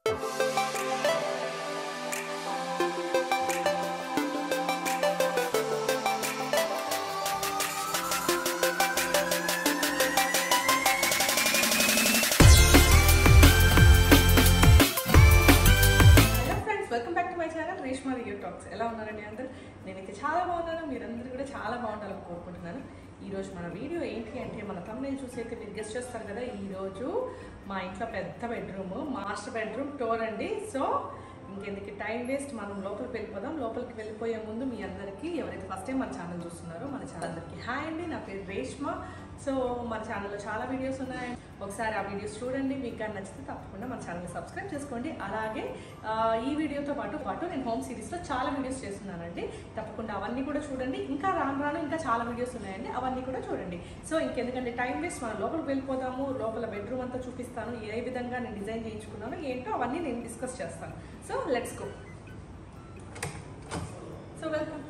Hello friends welcome back to my channel Reshma Rio talks ఎలా ఉన్నారండి అందరూ నేనైతే చాలా బాగున్నాను మీరందరూ కూడా చాలా బాగుండాలని కోరుకుంటున్నాను ఈ రోజు మన వీడియో ఏంటి అంటే మన తమ్ముని చూసి అయితే మీరు గెస్ట్ చేస్తారు కదా ఈ రోజు మా ఇంట్లో పెద్ద బెడ్రూమ్ మాస్టర్ బెడ్రూమ్ టోర్ అండి సో ఇంకెందుకు టైం వేస్ట్ మనం లోపలికి వెళ్ళిపోదాం లోపలికి వెళ్ళిపోయే ముందు మీ అందరికీ ఎవరైతే ఫస్ట్ టైం మన ఛానల్ చూస్తున్నారో మన ఛానల్ అందరికీ హాయ్ అండి నా పేరు రేష్మా సో మన ఛానల్లో చాలా వీడియోస్ ఉన్నాయి ఒకసారి ఆ వీడియోస్ చూడండి మీకు కానీ నచ్చితే తప్పకుండా మన ఛానల్ని సబ్స్క్రైబ్ చేసుకోండి అలాగే ఆ, ఈ వీడియోతో పాటు పాటు నేను హోమ్ సిరీస్లో చాలా వీడియోస్ చేస్తున్నానండి తప్పకుండా అవన్నీ కూడా చూడండి ఇంకా రాను రాను ఇంకా చాలా వీడియోస్ ఉన్నాయండి అవన్నీ కూడా చూడండి సో ఇంకెందుకంటే టైం వేస్ట్ మనం లోపలికి వెళ్ళిపోదాము లోపల బెడ్రూమ్ అంతా చూపిస్తాను ఏ విధంగా నేను డిజైన్ చేయించుకున్నాను ఏంటో అవన్నీ నేను డిస్కస్ చేస్తాను so let's go so welcome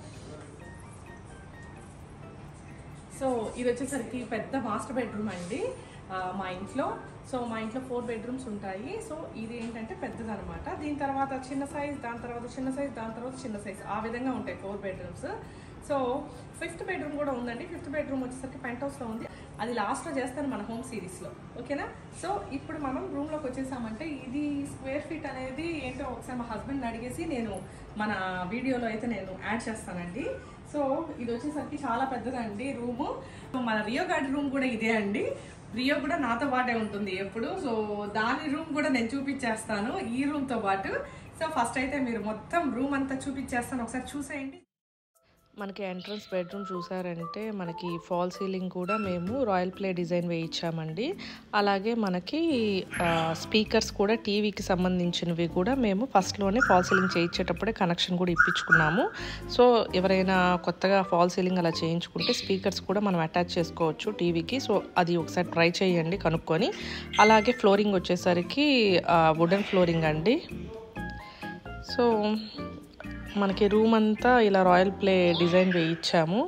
so ఇది వచ్చేసరికి పెద్ద మాస్టర్ బెడ్రూమ్ అండి ఆ, మా ఇంట్లో సో మా ఇంట్లో ఫోర్ బెడ్రూమ్స్ ఉంటాయి సో ఇది ఏంటంటే పెద్దదనమాట దీని తర్వాత చిన్న సైజ్ దాని తర్వాత చిన్న సైజ్ దాని తర్వాత చిన్న సైజ్ ఆ విధంగా ఉంటాయి four bedrooms so fifth bedroom కూడా ఉందండి ఫిఫ్త్ బెడ్రూమ్ వచ్చేసరికి పెంట్ హౌస్లో ఉంది అది లాస్ట్లో చేస్తాను మన హోమ్ సిరీస్లో ఓకేనా సో ఇప్పుడు మనం రూమ్లోకి వచ్చేసామంటే ఇది స్క్వేర్ ఫీట్ అనేది ఏంటో ఒకసారి మా హస్బెండ్ అడిగేసి నేను మన వీడియోలో అయితే నేను యాడ్ చేస్తానండి సో ఇది వచ్చేసరికి చాలా పెద్దదండి రూము మన రియో గార్డ్ రూమ్ కూడా ఇదే అండి రియో కూడా నాతో పాటే ఉంటుంది ఎప్పుడు సో దాని రూమ్ కూడా నేను చూపించేస్తాను ఈ రూమ్తో పాటు సో ఫస్ట్ అయితే మీరు మొత్తం రూమ్ అంతా చూపించేస్తాను ఒకసారి చూసేయండి మనకి ఎంట్రన్స్ బెడ్రూమ్ చూసారంటే మనకి ఫాల్ సీలింగ్ కూడా మేము రాయల్ ప్లే డిజైన్ వేయించామండి అలాగే మనకి స్పీకర్స్ కూడా టీవీకి సంబంధించినవి కూడా మేము ఫస్ట్లోనే ఫాల్ సీలింగ్ చేయించేటప్పుడే కనెక్షన్ కూడా ఇప్పించుకున్నాము సో ఎవరైనా కొత్తగా ఫాల్ సీలింగ్ అలా చేయించుకుంటే స్పీకర్స్ కూడా మనం అటాచ్ చేసుకోవచ్చు టీవీకి సో అది ఒకసారి ట్రై చేయండి కనుక్కొని అలాగే ఫ్లోరింగ్ వచ్చేసరికి వుడెన్ ఫ్లోరింగ్ అండి సో మనకి రూమ్ అంతా ఇలా రాయల్ ప్లే డిజైన్ వేయించాము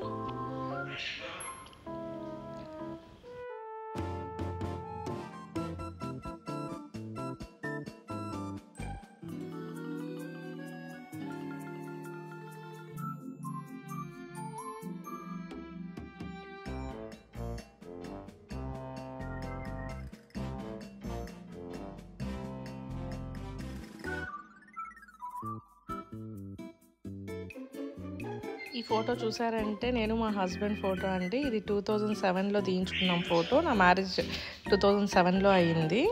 ఈ ఫోటో చూసారంటే నేను మా హస్బెండ్ ఫోటో అండి ఇది టూ థౌజండ్ సెవెన్లో తీయించుకున్నాం ఫోటో నా మ్యారేజ్ టూ థౌజండ్ సెవెన్లో అయ్యింది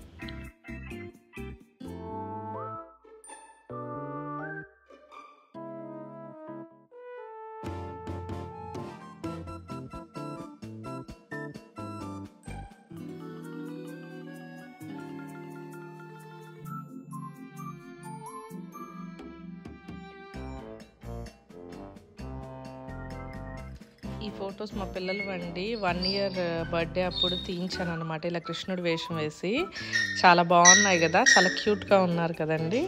ఈ ఫొటోస్ మా పిల్లలు వండి వన్ ఇయర్ బర్త్డే అప్పుడు తీయించాను అనమాట ఇలా కృష్ణుడు వేషం వేసి చాలా బాగున్నాయి కదా చాలా క్యూట్గా ఉన్నారు కదండి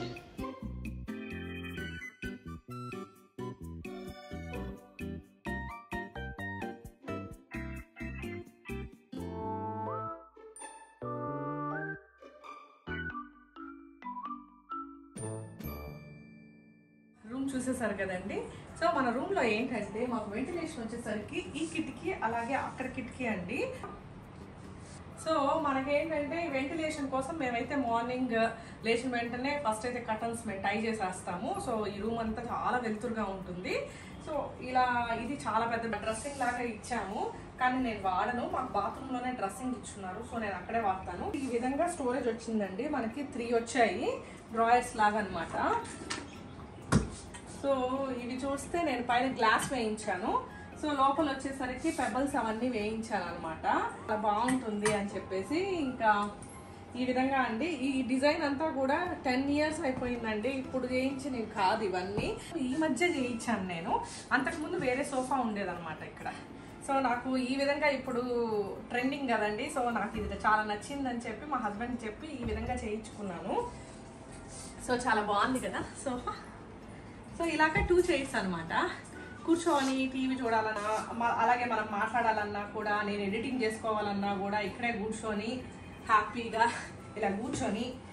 రూమ్ చూసేసారు కదండి సో మన రూమ్ లో ఏంటంటే మాకు వెంటిలేషన్ వచ్చేసరికి ఈ కిటికీ అలాగే అక్కడ కిటికీ అండి సో మనకేంటంటే వెంటిలేషన్ కోసం మేమైతే మార్నింగ్ లేచిన వెంటనే ఫస్ట్ అయితే కటన్స్ మేము టై చేసేస్తాము సో ఈ రూమ్ అంతా చాలా వెలుతురుగా ఉంటుంది సో ఇలా ఇది చాలా పెద్ద డ్రెస్సింగ్ లాగా ఇచ్చాము కానీ నేను వాడను మాకు బాత్రూమ్ లోనే డ్రెస్సింగ్ ఇచ్చున్నారు సో నేను అక్కడే వాడతాను ఈ విధంగా స్టోరేజ్ వచ్చిందండి మనకి త్రీ వచ్చాయి డ్రాయర్స్ లాగా అన్నమాట సో ఇవి చూస్తే నేను పైన గ్లాస్ వేయించాను సో లోపల వచ్చేసరికి పెబల్స్ అవన్నీ వేయించాను అనమాట అలా బాగుంటుంది అని చెప్పేసి ఇంకా ఈ విధంగా అండి ఈ డిజైన్ అంతా కూడా టెన్ ఇయర్స్ అయిపోయిందండి ఇప్పుడు చేయించినవి కాదు ఇవన్నీ ఈ మధ్య చేయించాను నేను అంతకుముందు వేరే సోఫా ఉండేదన్నమాట ఇక్కడ సో నాకు ఈ విధంగా ఇప్పుడు ట్రెండింగ్ కదండి సో నాకు ఇది చాలా నచ్చిందని చెప్పి మా హస్బెండ్ చెప్పి ఈ విధంగా చేయించుకున్నాను సో చాలా బాగుంది కదా సోఫా సో ఇలాగ టూ చైర్స్ అన్నమాట కూర్చొని టీవీ చూడాలన్నా మ- అలాగే మనం మాట్లాడాలన్నా కూడా నేను ఎడిటింగ్ చేసుకోవాలన్నా కూడా ఇక్కడే కూర్చొని హ్యాపీగా ఇలా కూర్చొని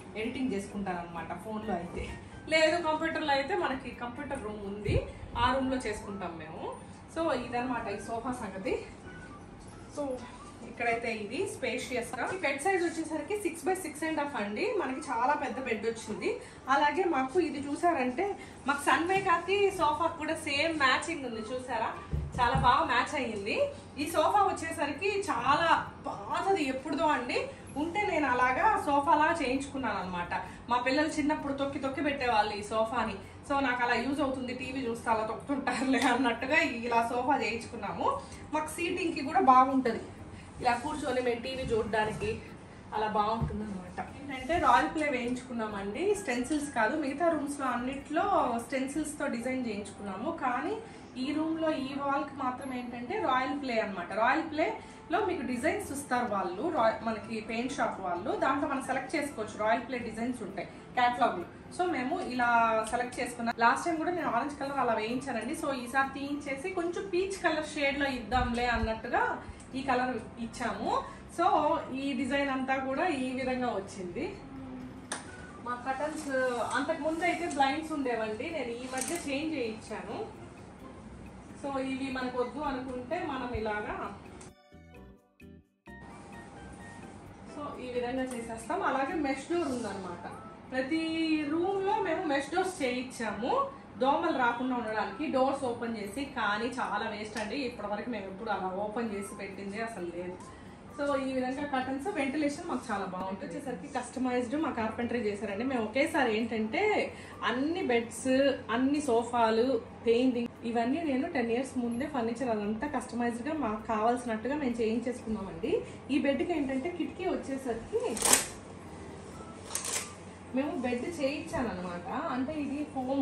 ఎడిటింగ్ చేసుకుంటాను అనమాట ఫోన్లో అయితే లేదు కంప్యూటర్లో అయితే మనకి కంప్యూటర్ రూమ్ ఉంది ఆ రూమ్లో చేసుకుంటాం మేము సో ఇదనమాట ఈ సోఫా సంగతి సో ఇక్కడైతే ఇది స్పేషియస్ గా బెడ్ సైజ్ వచ్చేసరికి six by six and half అండి మనకి చాలా పెద్ద బెడ్ వచ్చింది అలాగే మాకు ఇది చూసారంటే మాకు సన్ మేకాకి సోఫా కూడా సేమ్ మ్యాచింగ్ ఉంది చూసారా చాలా బాగా మ్యాచ్ అయ్యింది ఈ సోఫా వచ్చేసరికి చాలా పాతది ఎప్పుడుదో అండి ఉంటే నేను అలాగా సోఫాలా చేయించుకున్నాను అనమాట మా పిల్లలు చిన్నప్పుడు తొక్కి తొక్కి పెట్టేవాళ్ళు ఈ సోఫాని సో నాకు అలా యూజ్ అవుతుంది టీవీ చూస్తే అలా తొక్కుతుంటారులే అన్నట్టుగా ఇలా సోఫా చేయించుకున్నాము మాకు సీటింగ్కి కూడా బాగుంటుంది ఇలా కూర్చొని మేము టీవీ చూడడానికి అలా బాగుంటుంది అనమాట ఏంటంటే రాయల్ ప్లే వేయించుకున్నామండి స్టెన్సిల్స్ కాదు మిగతా రూమ్స్లో అన్నిట్లో స్టెన్సిల్స్తో డిజైన్ చేయించుకున్నాము కానీ ఈ రూమ్లో ఈ వాల్కి మాత్రం ఏంటంటే రాయల్ ప్లే అనమాట రాయల్ ప్లేలో మీకు డిజైన్స్ ఇస్తారు వాళ్ళు రాయల్ మనకి పెయింట్ షాప్ వాళ్ళు దాంట్లో మనం సెలెక్ట్ చేసుకోవచ్చు రాయల్ ప్లే డిజైన్స్ ఉంటాయి క్యాటలాగ్లు సో మేము ఇలా సెలెక్ట్ చేసుకున్నాం లాస్ట్ టైం కూడా నేను ఆరెంజ్ కలర్ అలా వేయించానండి సో ఈసారి తీయించేసి కొంచెం పీచ్ కలర్ షేడ్లో ఇద్దాంలే అన్నట్టుగా ఈ కలర్ ఇచ్చాము సో ఈ డిజైన్ అంతా కూడా ఈ విధంగా వచ్చింది మా కటన్స్ అంతకు ముందు అయితే బ్లైండ్స్ ఉండేవండి నేను ఈ మధ్య చేంజ్ చేయించాను సో ఇవి మనకు వద్దు అనుకుంటే మనం ఇలాగా సో ఈ విధంగా చేసేస్తాం అలాగే మెష్ డోర్ ఉందన్నమాట ప్రతి రూమ్ లో మేము మెష్ డోర్స్ చేయించాము దోమలు రాకుండా ఉండడానికి డోర్స్ ఓపెన్ చేసి కానీ చాలా వేస్ట్ అండి ఇప్పటివరకు మేము ఎప్పుడు అలా ఓపెన్ చేసి పెట్టింది అసలు లేదు సో ఈ విధంగా కర్టన్స్ వెంటిలేషన్ మాకు చాలా బాగుంటుంది వచ్చేసరికి కస్టమైజ్డ్ మా కార్పెంటరీ చేశారండి మేము ఒకేసారి ఏంటంటే అన్ని బెడ్స్ అన్ని సోఫాలు పెయింటింగ్ ఇవన్నీ నేను టెన్ ఇయర్స్ ముందే ఫర్నిచర్ అదంతా కస్టమైజ్డ్గా మాకు కావాల్సినట్టుగా మేము చేయించేసుకున్నామండి ఈ బెడ్కి ఏంటంటే కిటికీ వచ్చేసరికి మేము బెడ్ చేయించాను అనమాట అంటే ఇది హోమ్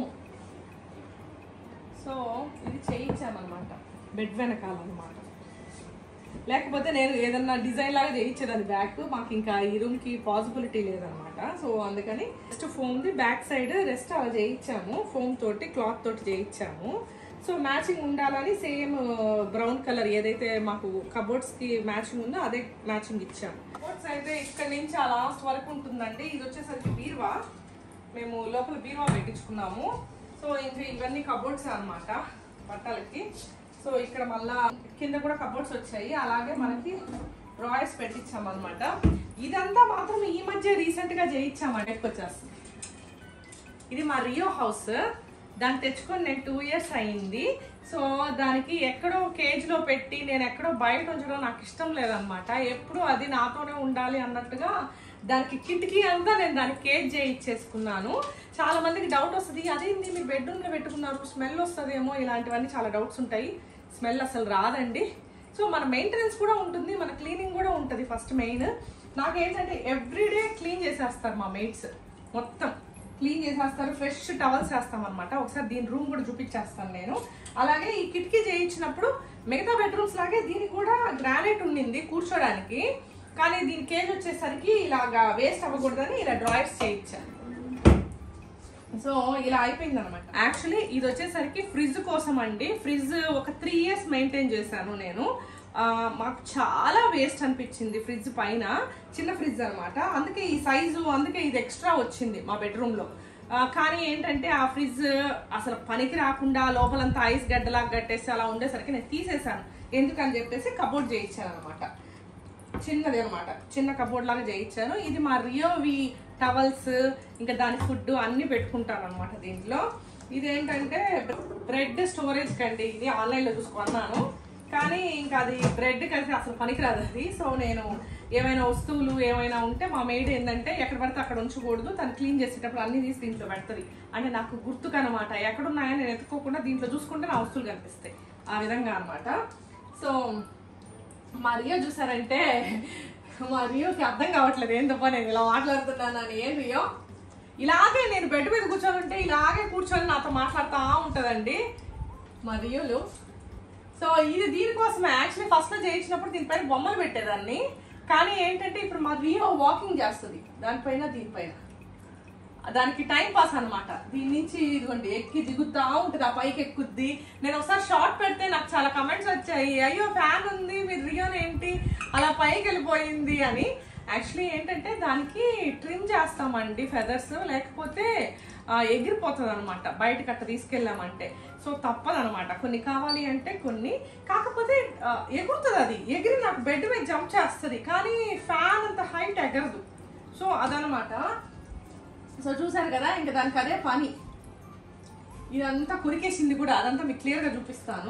సో ఇది చేయించామన్నమాట బెడ్ వెనకాల అనమాట లేకపోతే నేను ఏదన్నా డిజైన్ లాగా చేయించేదాన్ని బ్యాక్ మాకు ఇంకా ఈ రూమ్ కి పాసిబిలిటీ లేదనమాట సో అందుకని just foam the back side rest అలా చేయించాము ఫోమ్ తోటి క్లాత్ తోటి చేయించాము సో మ్యాచింగ్ ఉండాలని సేమ్ బ్రౌన్ కలర్ ఏదైతే మాకు కబోర్డ్స్ కి మ్యాచింగ్ ఉందో అదే మ్యాచింగ్ ఇచ్చాము కబోర్డ్స్ అయితే ఇక్కడ నుంచి ఆ లాస్ట్ వరకు ఉంటుందండి ఇది వచ్చేసరికి బీరువా మేము లోపల బీరువా పెట్టించుకున్నాము సో ఇంకా ఇవన్నీ కబోర్డ్స్ అన్నమాట బట్టలకి సో ఇక్కడ మళ్ళా కింద కూడా కబోర్డ్స్ వచ్చాయి అలాగే మనకి డ్రాయర్స్ పెట్టించాం అనమాట ఇదంతా మాత్రం ఈ మధ్య రీసెంట్ గా చేయించామండి వచ్చేస్తుంది ఇది మా రియో హౌస్ దాన్ని తెచ్చుకొని నేను టూ ఇయర్స్ అయింది సో దానికి ఎక్కడో కేజ్ లో పెట్టి నేను ఎక్కడో బయట ఉంచడం నాకు ఇష్టం లేదనమాట ఎప్పుడు అది నాతోనే ఉండాలి అన్నట్టుగా దానికి కిటికీ అంతా నేను దానికి కేజ్ చేయించేసుకున్నాను చాలా మందికి డౌట్ వస్తుంది అదేంది మీరు బెడ్రూమ్ లో పెట్టుకున్నారు స్మెల్ వస్తుందేమో ఇలాంటివన్నీ చాలా డౌట్స్ ఉంటాయి స్మెల్ అసలు రాదండి సో మన మెయింటెనెన్స్ కూడా ఉంటుంది మన క్లీనింగ్ కూడా ఉంటుంది ఫస్ట్ మెయిన్ నాకేంటంటే ఎవ్రీడే క్లీన్ చేసేస్తారు మా మెయిట్స్ మొత్తం క్లీన్ చేసేస్తారు ఫ్రెష్ టవల్స్ వేస్తాం అనమాట ఒకసారి దీని రూమ్ కూడా చూపించేస్తాను నేను అలాగే ఈ కిటికీ చేయించినప్పుడు మిగతా బెడ్రూమ్స్ లాగే దీనికి కూడా గ్రానైట్ ఉండింది కూర్చోడానికి కానీ దీని కేజ్ వచ్చేసరికి ఇలాగా వేస్ట్ అవ్వకూడదని ఇలా డ్రాయర్స్ చేయించాను సో ఇలా అయిపోయింది అనమాట యాక్చువల్లీ ఇది వచ్చేసరికి ఫ్రిడ్జ్ కోసం అండి ఫ్రిడ్జ్ ఒక త్రీ ఇయర్స్ మెయింటైన్ చేశాను నేను ఆ, మాకు చాలా వేస్ట్ అనిపించింది ఫ్రిడ్జ్ పైన చిన్న ఫ్రిడ్జ్ అన్నమాట అందుకే ఈ సైజు అందుకే ఇది ఎక్స్ట్రా వచ్చింది మా బెడ్రూమ్ లో ఆ, కానీ ఏంటంటే ఆ ఫ్రిడ్జ్ అసలు పనికి రాకుండా లోపలంతా ఐస్ గడ్డలాగా కట్టేసి అలా ఉండేసరికి నేను తీసేశాను ఎందుకని చెప్పేసి కబోర్డ్ చేయించాను అనమాట చిన్నది అనమాట చిన్న కబోర్డ్ లాగా చేయించాను ఇది మా రియోవి టవల్స్ ఇంకా దాని ఫుడ్ అన్ని పెట్టుకుంటాను అనమాట దీంట్లో ఇదేంటంటే బ్రెడ్ స్టోరేజ్ కండి ఇది ఆన్లైన్లో చూసుకున్నాను కానీ ఇంకా అది బ్రెడ్ కలిసి అసలు పనికిరాదు అది సో నేను ఏమైనా వస్తువులు ఏమైనా ఉంటే మా మెయిడ్ ఏంటంటే ఎక్కడ పడితే అక్కడ ఉంచకూడదు తను క్లీన్ చేసేటప్పుడు అన్ని తీసి దీంట్లో పెడుతుంది అంటే నాకు గుర్తుకనమాట ఎక్కడున్నాయో నేను ఎత్తుకోకుండా దీంట్లో చూసుకుంటే నా వస్తువులు కనిపిస్తాయి ఆ విధంగా అన్నమాట సో మా రియో చూసారంటే మా రియోకి అర్థం కావట్లేదు ఏందప్ప నేను ఇలా మాట్లాడుతున్నాను అని ఏం రియో ఇలాగే నేను బెడ్ మీద కూర్చొని ఉంటే ఇలాగే కూర్చొని నాతో మాట్లాడుతూ ఉంటుందండి మా రియోలు సో ఇది దీనికోసమే యాక్చువల్లీ ఫస్ట్ లో చేయించినప్పుడు దీనిపైన బొమ్మలు పెట్టేదాన్ని కానీ ఏంటంటే ఇప్పుడు మా రియో వాకింగ్ చేస్తుంది దానిపైన దీనిపైన దానికి టైం పాస్ అన్నమాట దీని నుంచి ఇదిగోండి ఎక్కి దిగుతా ఉంటుంది ఆ పైకి ఎక్కుద్ది నేను ఒకసారి షార్ట్ పెడితే నాకు చాలా కమెంట్స్ వచ్చాయి అయ్యో ఫ్యాన్ ఉంది మీరు రియోన్ ఏంటి అలా పైకి వెళ్ళిపోయింది అని యాక్చువల్లీ ఏంటంటే దానికి ట్రిమ్ చేస్తామండి ఫెదర్స్ లేకపోతే ఆ, ఎగిరిపోతుంది అనమాట బయటకు అట్ట తీసుకెళ్ళామంటే సో తప్పదు అనమాట కొన్ని కావాలి అంటే కొన్ని కాకపోతే ఆ, ఎగురుతుంది అది ఎగిరి నాకు బెడ్ మీద జంప్ చేస్తుంది కానీ ఫ్యాన్ అంత హైట్ ఎగరదు సో అదనమాట సో చూసారు కదా ఇంకా దానికి అదే పని ఇదంతా కురికేసింది కూడా అదంతా మీకు క్లియర్గా చూపిస్తాను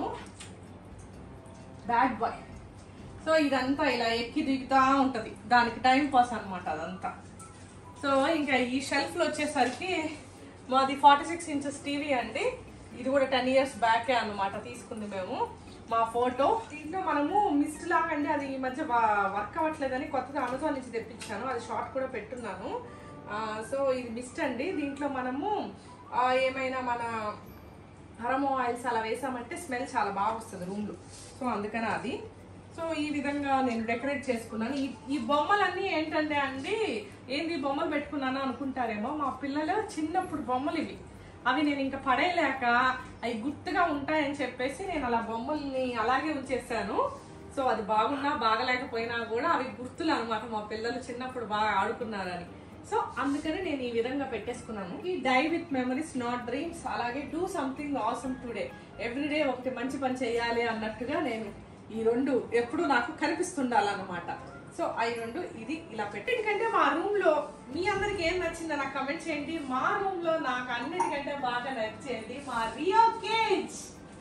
బ్యాడ్ బాయ్ సో ఇదంతా ఇలా ఎక్కి దిగుతా ఉంటది దానికి టైం పాస్ అనమాట అదంతా సో ఇంకా ఈ షెల్ఫ్లో వచ్చేసరికి మాది ఫార్టీ సిక్స్ ఇంచెస్ టీవీ అండి ఇది కూడా టెన్ ఇయర్స్ బ్యాకే అన్నమాట తీసుకుంది మేము మా ఫోటో దీంట్లో మనము మిస్ట్ లాగా అండి అది ఈ మధ్య వర్క్ అవ్వట్లేదని కొత్తగా అమెజాన్ నుంచి తెప్పించాను అది షార్ట్ కూడా పెట్టున్నాను ఆ, సో ఇది మిస్ట్ అండి దీంట్లో మనము ఆ, ఏమైనా మన అరమో ఆయిల్స్ అలా వేసామంటే స్మెల్ చాలా బాగా వస్తుంది రూమ్లో సో అందుకని అది సో ఈ విధంగా నేను డెకరేట్ చేసుకున్నాను ఈ ఈ బొమ్మలన్నీ ఏంటంటే అండి ఏంది ఈ బొమ్మలు పెట్టుకున్నాను అనుకుంటారేమో మా పిల్లలు చిన్నప్పుడు బొమ్మలు ఇవి అవి నేను ఇంకా పడేయలేక అవి గుర్తుగా ఉంటాయని చెప్పేసి నేను అలా బొమ్మల్ని అలాగే ఉంచేసాను సో అది బాగున్నా బాగలేకపోయినా కూడా అవి గుర్తులు అనమాట మా పిల్లలు చిన్నప్పుడు బాగా ఆడుకున్నారని సో అందుకని నేను ఈ విధంగా పెట్టేసుకున్నాను ఈ die with memories not dreams అలాగే do something awesome today everyday ఒకటి మంచి పని చేయాలి అన్నట్టుగా నేను ఈ రెండు ఎప్పుడు నాకు కనిపిస్తుండాలన్నమాట సో అవి రెండు ఇది ఇలా పెట్టి ఎందుకంటే మా రూమ్ లో మీ అందరికి ఏం నచ్చిందో నాకు కమెంట్ చేయండి మా రూమ్ లో నాకు అన్నిటికంటే బాగా నచ్చేది మా రియో కేజ్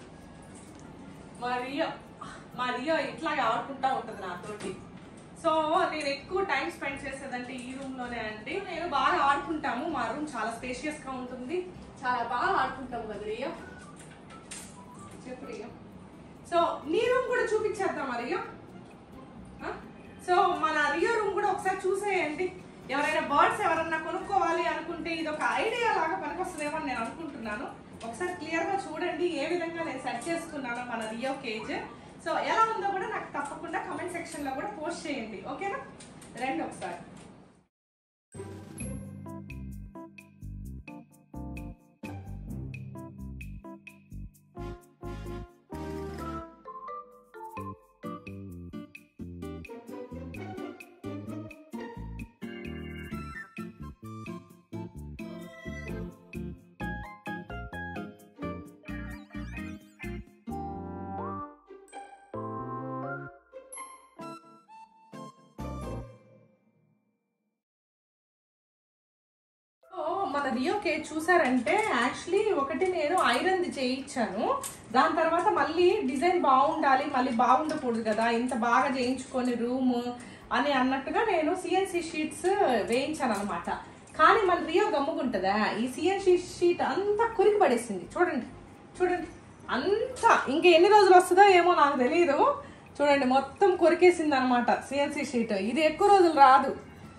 మా రియో మా రియో ఇట్లాగే ఆడుకుంటా ఉంటది నాతోటి సో నేను ఎక్కువ టైం స్పెండ్ చేసేదంటే ఈ రూమ్ లోనే అండి నేను బాగా ఆడుకుంటాము మా రూమ్ చాలా స్పేషియస్ గా ఉంటుంది చాలా బాగా ఆడుకుంటాము కదా రియో చెప్పు రియో సో నీ రూమ్ కూడా చూపించేద్దాం రియో ఆ? సో మన రియో రూమ్ కూడా ఒకసారి చూసేయండి ఎవరైనా బర్డ్స్ ఎవరన్నా కొనుక్కోవాలి అనుకుంటే ఇది ఒక ఐడియా లాగా పనికొస్తుందేమో అని నేను అనుకుంటున్నాను ఒకసారి క్లియర్ గా చూడండి ఏ విధంగా నేను సెట్ చేసుకున్నానో మన రియో కేజ్ సో ఎలా ఉందో కూడా నాకు తప్పకుండా కమెంట్ సెక్షన్ లో కూడా పోస్ట్ చేయండి ఓకేనా రండి ఒకసారి సో మన రియో కేక్ చూసారంటే యాక్చువల్లీ ఒకటి నేను ఐరన్ది చేయించాను దాని తర్వాత మళ్ళీ డిజైన్ బాగుండాలి మళ్ళీ బాగుండకూడదు కదా ఇంత బాగా చేయించుకొని రూమ్ అని అన్నట్టుగా నేను సిఎన్సి షీట్స్ వేయించాను అనమాట కానీ మన రియో గమ్ముకుంటుందా ఈ సిఎన్సి షీట్ అంతా కురికి పడేసింది చూడండి చూడండి అంతా ఇంకా ఎన్ని రోజులు వస్తుందో ఏమో నాకు తెలియదు చూడండి మొత్తం కొరికేసింది అనమాట సిఎన్సి షీట్ ఇది ఎక్కువ రోజులు రాదు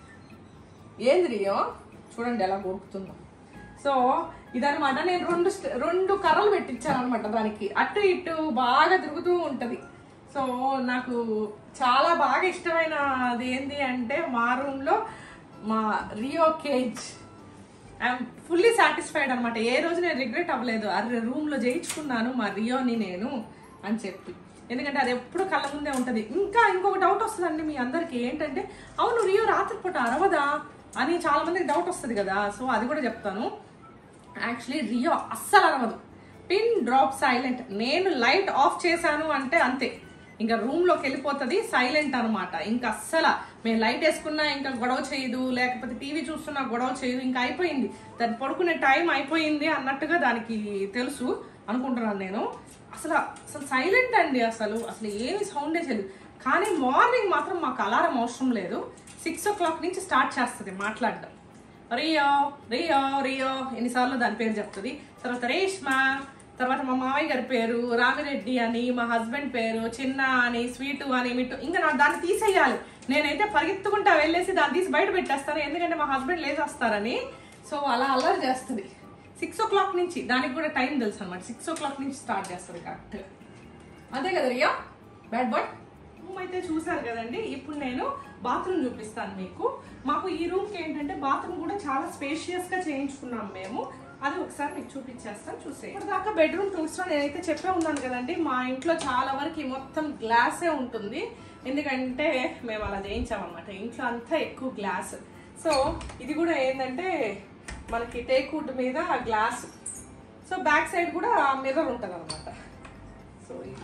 ఏంది రియో చూడండి ఎలా కొరుకుతుందో సో ఇదనమాట నేను రెండు స్ట- రెండు కర్రలు పెట్టించాను అనమాట దానికి అటు ఇటు బాగా తిరుగుతూ ఉంటది సో నాకు చాలా బాగా ఇష్టమైన అది ఏంది అంటే మా రూమ్ లో మా Rio cage I'm fully satisfied అనమాట ఏ రోజు నేను రిగ్రెట్ అవ్వలేదు అరే రూమ్ లో చేయించుకున్నాను మా రియోని నేను అని చెప్పి ఎందుకంటే అది ఎప్పుడు కళ్ళ ముందే ఉంటది ఇంకా ఇంకొక డౌట్ వస్తుందండి మీ అందరికి ఏంటంటే అవును రియో రాత్రిపూట అరవదా అని చాలా మందికి డౌట్ వస్తుంది కదా సో అది కూడా చెప్తాను యాక్చువల్లీ రియో అస్సలు అరవదు పిన్ డ్రాప్ సైలెంట్ నేను లైట్ ఆఫ్ చేశాను అంటే అంతే ఇంకా రూమ్ లోకి వెళ్ళిపోతుంది సైలెంట్ అనమాట ఇంకా అస్సలు మేము లైట్ వేసుకున్నా ఇంకా గొడవ చేయదు లేకపోతే టీవీ చూస్తున్నా గొడవ చేయదు ఇంకా అయిపోయింది దాన్ని పడుకునే టైం అయిపోయింది అన్నట్టుగా దానికి తెలుసు అనుకుంటున్నాను నేను అసలు అసలు సైలెంట్ అండి అసలు అసలు ఏమి సౌండే చేయదు కానీ మార్నింగ్ మాత్రం మాకు అలారం అవసరం లేదు సిక్స్ ఓ క్లాక్ నుంచి స్టార్ట్ చేస్తుంది మాట్లాడడం రియో రియో రియో ఎన్నిసార్లు దాని పేరు చెప్తుంది తర్వాత రేష్మ తర్వాత మా మావయ్య గారి పేరు రామిరెడ్డి అని మా హస్బెండ్ పేరు చిన్న అని స్వీటు అని మిట్టు ఇంకా నాకు దాన్ని తీసేయాలి నేనైతే పరిగెత్తుకుంటా వెళ్ళేసి దాన్ని తీసి బయట పెట్టేస్తాను ఎందుకంటే మా హస్బెండ్ లేచేస్తారని సో అలా అల్లరి చేస్తుంది సిక్స్ ఓ క్లాక్ నుంచి దానికి కూడా టైం తెలుసు అనమాట సిక్స్ ఓ క్లాక్ నుంచి స్టార్ట్ చేస్తుంది కరెక్ట్ అంతే కదా రియా బ్యాడ్ బాయ్ రూమ్ అయితే చూసారు కదండి ఇప్పుడు నేను బాత్రూమ్ చూపిస్తాను మీకు మాకు ఈ రూమ్కి ఏంటంటే బాత్రూమ్ కూడా చాలా స్పేషియస్ గా చేయించుకున్నాం మేము అది ఒకసారి మీకు చూపించేస్తాను చూసే దాకా బెడ్రూమ్ టూర్స్ లో నేనైతే చెప్పే ఉన్నాను కదండి మా ఇంట్లో చాలా వరకు ఈ మొత్తం గ్లాసే ఉంటుంది ఎందుకంటే మేము అలా చేయించామన్నమాట ఇంట్లో అంతా ఎక్కువ గ్లాస్ సో ఇది కూడా ఏంటంటే మనకి టేక్ వుడ్ మీద గ్లాస్ సో బ్యాక్ సైడ్ కూడా మిర్రర్ ఉంటుంది అనమాట సో ఇది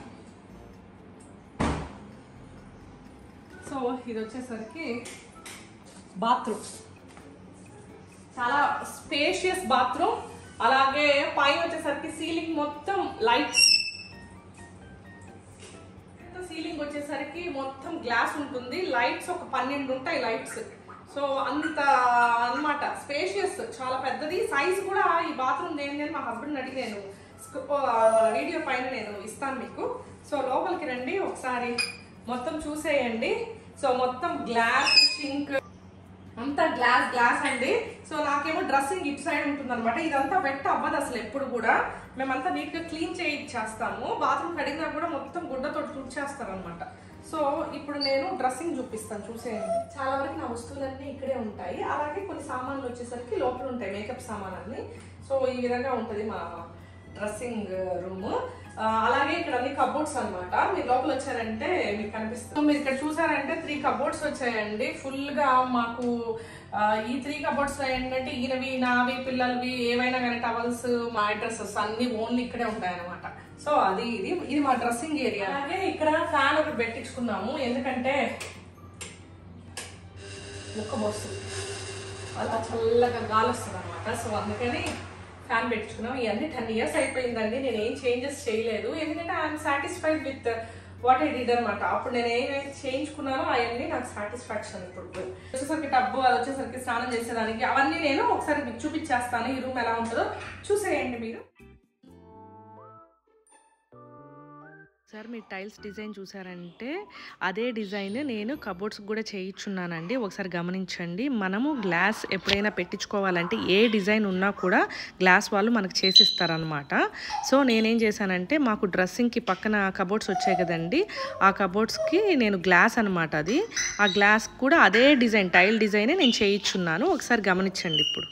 సో ఇది వచ్చేసరికి బాత్రూమ్ చాలా స్పేషియస్ బాత్రూమ్ అలాగే పైన వచ్చేసరికి సీలింగ్ మొత్తం లైట్స్ సీలింగ్ వచ్చేసరికి మొత్తం గ్లాస్ ఉంటుంది లైట్స్ ఒక పన్నెండు ఉంటాయి లైట్స్ సో అంత అన్నమాట స్పేషియస్ చాలా పెద్దది సైజ్ కూడా ఈ బాత్రూమ్ ఏంటి అని మా హస్బెండ్ అడిగి నేను వీడియో పైన నేను ఇస్తాను మీకు సో లోపలికి రండి ఒకసారి మొత్తం చూసేయండి సో మొత్తం గ్లాస్ సింక్ అంతా గ్లాస్ గ్లాస్ అండి సో నాకేమో డ్రెస్సింగ్ ఇటు సైడ్ ఉంటుంది అనమాట ఇదంతా వెట్ అవ్వదు అసలు ఎప్పుడు కూడా మేమంతా నీట్ గా క్లీన్ చేయించేస్తాము బాత్రూమ్ కడిగినా కూడా మొత్తం గుడ్డతో తుడిచేస్తారు అనమాట సో ఇప్పుడు నేను డ్రెస్సింగ్ చూపిస్తాను చూసేయండి చాలా వరకు నా వస్తువులన్నీ ఇక్కడే ఉంటాయి అలాగే కొన్ని సామాన్లు వచ్చేసరికి లోపల ఉంటాయి మేకప్ సామాన్లన్నీ సో ఈ విధంగా ఉంటుంది మా డ్రెస్సింగ్ రూమ్ అలాగే ఇక్కడ అన్ని కబోర్డ్స్ అన్నమాట మీరు లోపల వచ్చారంటే మీకు కనిపిస్తుంది మీరు ఇక్కడ చూసారంటే త్రీ కబోర్డ్స్ వచ్చాయండి ఫుల్ గా మాకు ఆ, ఈ త్రీ కబోర్డ్స్ ఏంటంటే ఈయనవి నావి పిల్లలవి ఏవైనా కానీ టవల్స్ మా డ్రెస్సెస్ అన్ని ఓన్లీ ఇక్కడే ఉంటాయి అనమాట సో అది ఇది ఇది మా డ్రెస్సింగ్ ఏరియా అలాగే ఇక్కడ ఫ్యాన్ ఒకటి పెట్టించుకున్నాము ఎందుకంటే ముక్క పోస్తుంది అలా చల్లగా గాలి వస్తుంది అనమాట సో అందుకని ఫ్యాన్ పెట్టుకున్నాం ఇవన్నీ టెన్ ఇయర్స్ అయిపోయిందండి నేను ఏం చేంజెస్ చేయలేదు ఎందుకంటే I'm satisfied with what I did అనమాట అప్పుడు నేను ఏమైతే చేయించుకున్నానో అవన్నీ నాకు సాటిస్ఫాక్షన్ ఇప్పుడు వచ్చేసరికి టబ్బు అది వచ్చేసరికి స్నానం చేసేదానికి అవన్నీ నేను ఒకసారి మీకు చూపించేస్తాను ఈ రూమ్ ఎలా ఉంటుందో చూసేయండి మీరు సార్ మీరు టైల్స్ డిజైన్ చూసారంటే అదే డిజైన్ నేను కబోర్డ్స్ కూడా చేయించున్నానండి ఒకసారి గమనించండి మనము గ్లాస్ ఎప్పుడైనా పెట్టించుకోవాలంటే ఏ డిజైన్ ఉన్నా కూడా గ్లాస్ వాళ్ళు మనకు చేసిస్తారనమాట సో నేనేం చేశానంటే మాకు డ్రెస్సింగ్కి పక్కన కబోర్డ్స్ వచ్చాయి కదండి ఆ కబోర్డ్స్కి నేను గ్లాస్ అనమాట అది ఆ గ్లాస్ కూడా అదే డిజైన్ టైల్ డిజైనే నేను చేయించున్నాను ఒకసారి గమనించండి ఇప్పుడు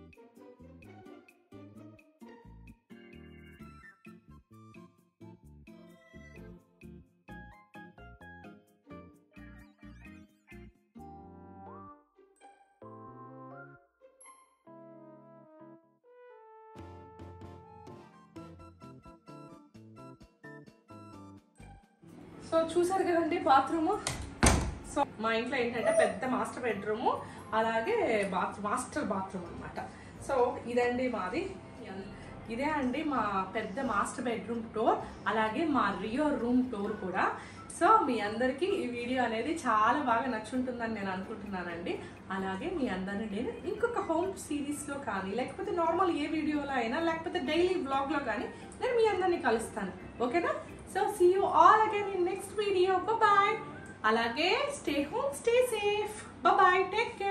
సో చూసారు కదండి బాత్రూమ్ సో మా ఇంట్లో ఏంటంటే పెద్ద మాస్టర్ బెడ్రూమ్ అలాగే బాత్ మాస్టర్ బాత్రూమ్ అన్నమాట సో ఇదండి మాది ఇదే అండి మా పెద్ద మాస్టర్ బెడ్రూమ్ టోర్ అలాగే మా రియో రూమ్ టోర్ కూడా సో మీ అందరికీ ఈ వీడియో అనేది చాలా బాగా నచ్చుంటుందని నేను అనుకుంటున్నానండి అలాగే మీ అందరిని నేను ఇంకొక హోమ్ సిరీస్లో కానీ లేకపోతే నార్మల్ ఏ వీడియోలో అయినా లేకపోతే డైలీ బ్లాగ్లో కానీ నేను మీ అందరినీ కలుస్తాను ఓకేనా so see you all again in next video bye అలాగే stay home stay safe bye take